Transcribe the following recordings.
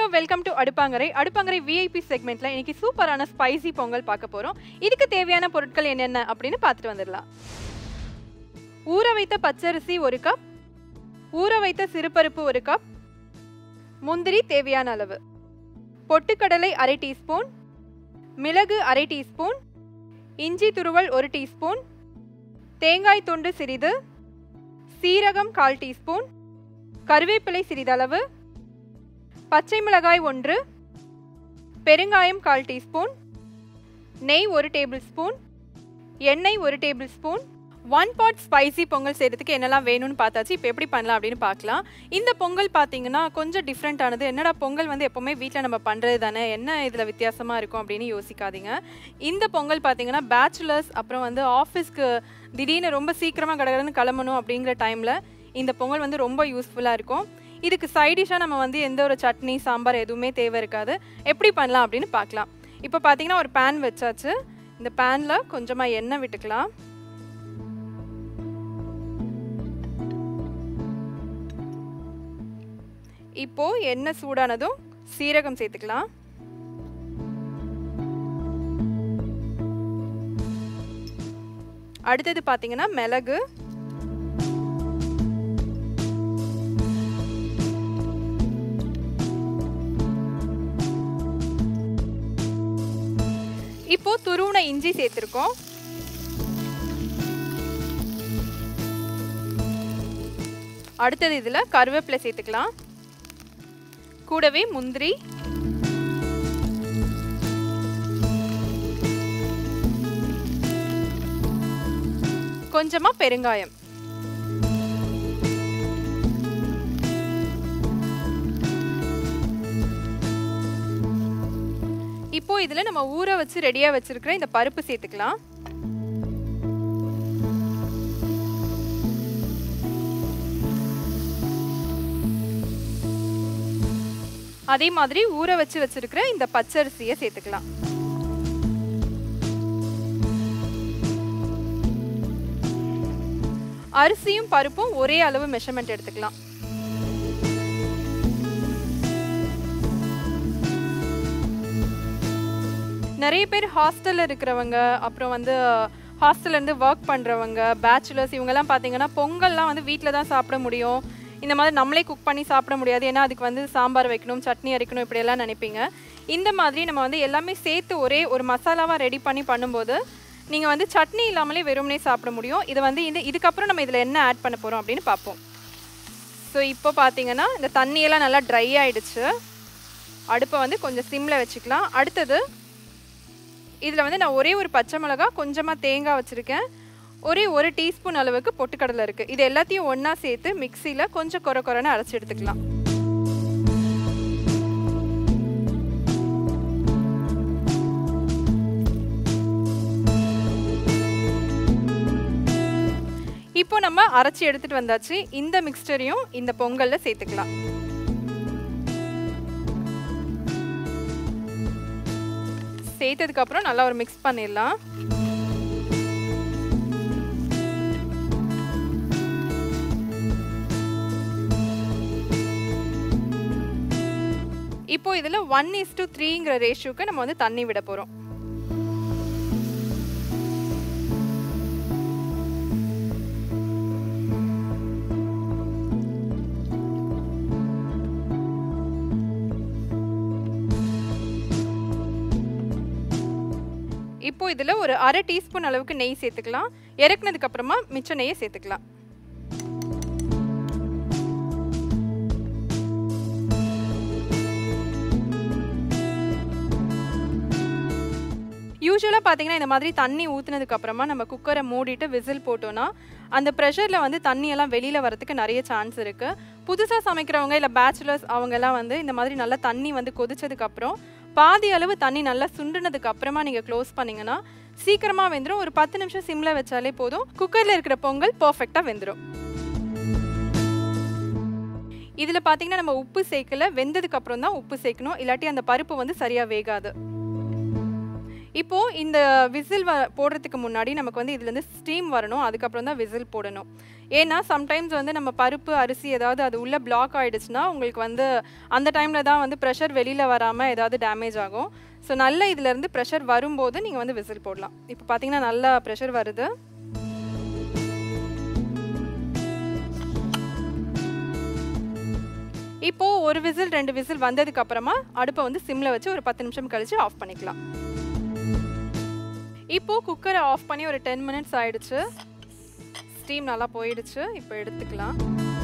welcome to Aduppangarai Aduppangarai VIP செக்மெண்ட்ல இன்னைக்கு சூப்பரான ஸ்பைசி பொங்கல் பார்க்க போறோம் இதுக்கு தேவையான பொருட்கள் என்னென்ன அப்படின்னு பார்த்துட்டு வந்துடலாம் ஊற வைத்த பச்சரிசி ஒரு கப் ஊற வைத்த சிறுபருப்பு ஒரு கப் முந்திரி தேவையான அளவு பொட்டுக்கடலை அரை டீஸ்பூன் மிளகு அரை டீஸ்பூன் இஞ்சி துருவல் ஒரு டீஸ்பூன் தேங்காய் துண்டு சிறிது சீரகம் கால் டீஸ்பூன் கருவேப்பிலை சிறிதளவு பச்சை மிளகாய் ஒன்று பெருங்காயம் கால் டீஸ்பூன் நெய் ஒரு டேபிள் ஸ்பூன் எண்ணெய் ஒரு tablespoon one pot spicy pongal செய்கிறதுக்கு என்னெல்லாம் வேணும்னு பார்த்தாச்சு இப்போ எப்படி பண்ணலாம் அப்படின்னு பார்க்கலாம் இந்த பொங்கல் பார்த்தீங்கன்னா கொஞ்சம் டிஃப்ரெண்ட்டானது என்னடா பொங்கல் வந்து எப்போவுமே வீட்டில் நம்ம பண்ணுறது தானே என்ன இதில் வித்தியாசமாக இருக்கும் அப்படின்னு யோசிக்காதீங்க இந்த பொங்கல் பார்த்தீங்கன்னா பேச்சுலர்ஸ் அப்புறம் வந்து ஆஃபீஸ்க்கு திடீர்னு ரொம்ப சீக்கிரமாக கடகடன்னு கிளம்பணும் அப்படிங்கிற டைமில் இந்த பொங்கல் வந்து ரொம்ப யூஸ்ஃபுல்லாக இருக்கும் இதுக்கு சைடிஷாக நம்ம வந்து எந்த ஒரு சட்னி சாம்பார் எதுவுமே தேவை இருக்காது எப்படி பண்ணலாம் அப்படின்னு பார்க்கலாம் இப்போ பார்த்தீங்கன்னா ஒரு பேன் வச்சாச்சு இந்த பேனில் கொஞ்சமாக எண்ணெய் விட்டுக்கலாம் இப்போ எண்ணெய் சூடானதும் சீரகம் சேர்த்துக்கலாம் அடுத்தது பார்த்தீங்கன்னா மிளகு இப்போ துருவன இஞ்சி சேர்த்துருக்கோம் அடுத்தது இதில் கருவேப்பிலை சேர்த்துக்கலாம் கூடவே முந்திரி கொஞ்சமா பெருங்காயம் இப்போ இதுல நம்ம ஊற வச்சு ரெடியா வச்சிருக்கிற இந்த பருப்பு சேர்த்துக்கலாம் அதே மாதிரி ஊற வச்சு வச்சிருக்கிற இந்த பச்சரிசியை சேர்த்துக்கலாம் அரிசியும் பருப்பும் ஒரே அளவு மெஷர்மெண்ட் எடுத்துக்கலாம் நிறைய பேர் ஹாஸ்டலில் இருக்கிறவங்க அப்புறம் வந்து ஹாஸ்டல்லேருந்து ஒர்க் பண்ணுறவங்க பேச்சுலர்ஸ் இவங்கெல்லாம் பார்த்தீங்கன்னா பொங்கல்லாம் வந்து வீட்டில் தான் சாப்பிட முடியும் இந்த மாதிரி நம்மளே குக் பண்ணி சாப்பிட முடியாது ஏன்னா அதுக்கு வந்து சாம்பார் வைக்கணும் சட்னி அரைக்கணும் இப்படியெல்லாம் நினைப்பீங்க இந்த மாதிரி நம்ம வந்து எல்லாமே சேர்த்து ஒரே ஒரு மசாலாவாக ரெடி பண்ணி பண்ணும்போது நீங்கள் வந்து சட்னி இல்லாமலே வெறுமனே சாப்பிட முடியும் இது வந்து இது இதுக்கப்புறம் நம்ம இதில் என்ன ஆட் பண்ண போகிறோம் அப்படின்னு பார்ப்போம் ஸோ இப்போ பார்த்தீங்கன்னா இந்த தண்ணியெல்லாம் நல்லா ட்ரை ஆகிடுச்சு அடுப்பை வந்து கொஞ்சம் சிம்மில் வச்சுக்கலாம் அடுத்தது இதில் வந்து நான் ஒரே ஒரு பச்சை மிளகா கொஞ்சமாக தேங்காய் வச்சுருக்கேன் ஒரே ஒரு டீஸ்பூன் அளவுக்கு பொட்டுக்கடலை இருக்குது இது எல்லாத்தையும் ஒன்றா சேர்த்து மிக்சியில் கொஞ்சம் குறை குறைன்னு அரைச்சி எடுத்துக்கலாம் இப்போ நம்ம அரைச்சி எடுத்துட்டு வந்தாச்சு இந்த மிக்ஸ்டரையும் இந்த பொங்கல்ல சேர்த்துக்கலாம் சேர்த்ததுக்கு அப்புறம் நல்லா ஒரு மிக்ஸ் பண்ணிடலாம் இப்போ இதில் ஒன் இஸ் டு த்ரீங்கிற ரேஷியோக்கு நம்ம வந்து தண்ணி விட போகிறோம் இப்போ இதில் ஒரு அரை டீஸ்பூன் அளவுக்கு நெய் சேர்த்துக்கலாம் இறக்குனதுக்கு அப்புறமா மிச்ச நெய்யை சேர்த்துக்கலாம் யூஸ்வலாக பார்த்தீங்கன்னா இந்த மாதிரி தண்ணி ஊற்றுனதுக்கு அப்புறமா நம்ம குக்கரை மூடிட்டு விசில் போட்டோன்னா அந்த ப்ரெஷரில் வந்து தண்ணியெல்லாம் வெளியில் வரதுக்கு நிறைய சான்ஸ் இருக்குது புதுசாக சமைக்கிறவங்க இல்லை பேச்சுலர்ஸ் அவங்கெல்லாம் வந்து இந்த மாதிரி நல்லா தண்ணி வந்து கொதிச்சதுக்கப்புறம் பாதி அளவு தண்ணி நல்லா சுண்டுனதுக்கு அப்புறமா நீங்கள் க்ளோஸ் பண்ணிங்கன்னா சீக்கிரமாக வெந்துடும் ஒரு பத்து நிமிஷம் சிம்மில் வச்சாலே போதும் குக்கரில் இருக்கிற பொங்கல் பர்ஃபெக்டாக வெந்துடும் இதில் பார்த்தீங்கன்னா நம்ம உப்பு சேர்க்கல வெந்ததுக்கு அப்புறம் தான் உப்பு சேர்க்கணும் இல்லாட்டி அந்த பருப்பு வந்து சரியாக வேகாது இப்போது இந்த விசில் வ போடுறதுக்கு முன்னாடி நமக்கு வந்து இதுலேருந்து ஸ்டீம் வரணும் அதுக்கப்புறம் தான் விசில் போடணும் ஏன்னா சம்டைம்ஸ் வந்து நம்ம பருப்பு அரிசி ஏதாவது அது உள்ளே பிளாக் ஆகிடுச்சுன்னா உங்களுக்கு வந்து அந்த டைமில் தான் வந்து ப்ரெஷர் வெளியில் வராமல் ஏதாவது டேமேஜ் ஆகும் ஸோ நல்ல இதுலேருந்து ப்ரெஷர் வரும்போது நீங்கள் வந்து விசில் போடலாம் இப்போ பார்த்தீங்கன்னா நல்லா ப்ரெஷர் வருது இப்போ ஒரு விசில் ரெண்டு விசில் வந்ததுக்கு அப்புறமா அடுப்பை வந்து சிம்ல வச்சு ஒரு பத்து நிமிஷம் கழிச்சு ஆஃப் பண்ணிக்கலாம் இப்போ குக்கரை ஆஃப் பண்ணி ஒரு டென் மினிட்ஸ் ஆயிடுச்சு ஸ்டீம் நல்லா போயிடுச்சு இப்போ எடுத்துக்கலாம்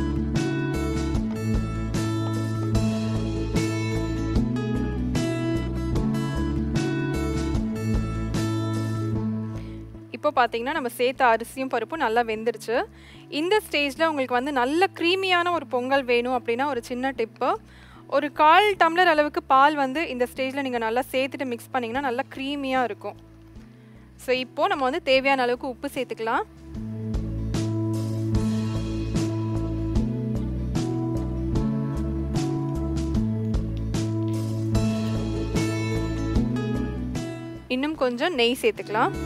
இப்போ பார்த்தீங்கன்னா நம்ம சேர்த்த அரிசியும் பருப்பும் நல்லா வெந்துருச்சு இந்த ஸ்டேஜில் உங்களுக்கு வந்து நல்ல க்ரீமியான ஒரு பொங்கல் வேணும் அப்படின்னா ஒரு சின்ன டிப்பு ஒரு கால் டம்ளர் அளவுக்கு பால் வந்து இந்த ஸ்டேஜில் நீங்கள் நல்லா சேர்த்துட்டு மிக்ஸ் பண்ணிங்கன்னா நல்லா க்ரீமியாக இருக்கும் ஸோ இப்போது நம்ம வந்து தேவையான அளவுக்கு உப்பு சேர்த்துக்கலாம் இன்னும் கொஞ்சம் நெய் சேர்த்துக்கலாம்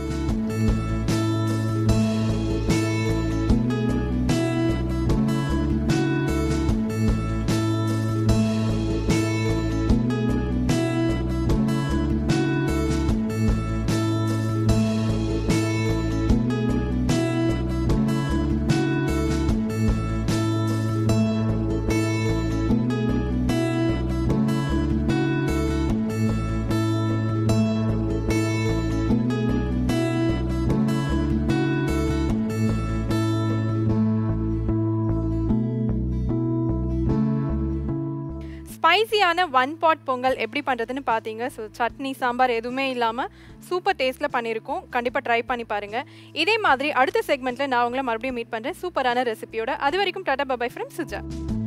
ஸ்பைசியான ஒன் பாட் பொங்கல் எப்படி பண்ணுறதுன்னு பார்த்தீங்க ஸோ சட்னி சாம்பார் எதுவுமே இல்லாமல் சூப்பர் டேஸ்ட்டில் பண்ணியிருக்கோம் கண்டிப்பாக ட்ரை பண்ணி பாருங்கள் இதே மாதிரி அடுத்த செக்மெண்ட்டில் நான் உங்களை மறுபடியும் மீட் பண்ணுறேன் சூப்பரான ரெசிபியோட அது வரைக்கும் டாடா பபாய் ஃப்ரம் சுஜா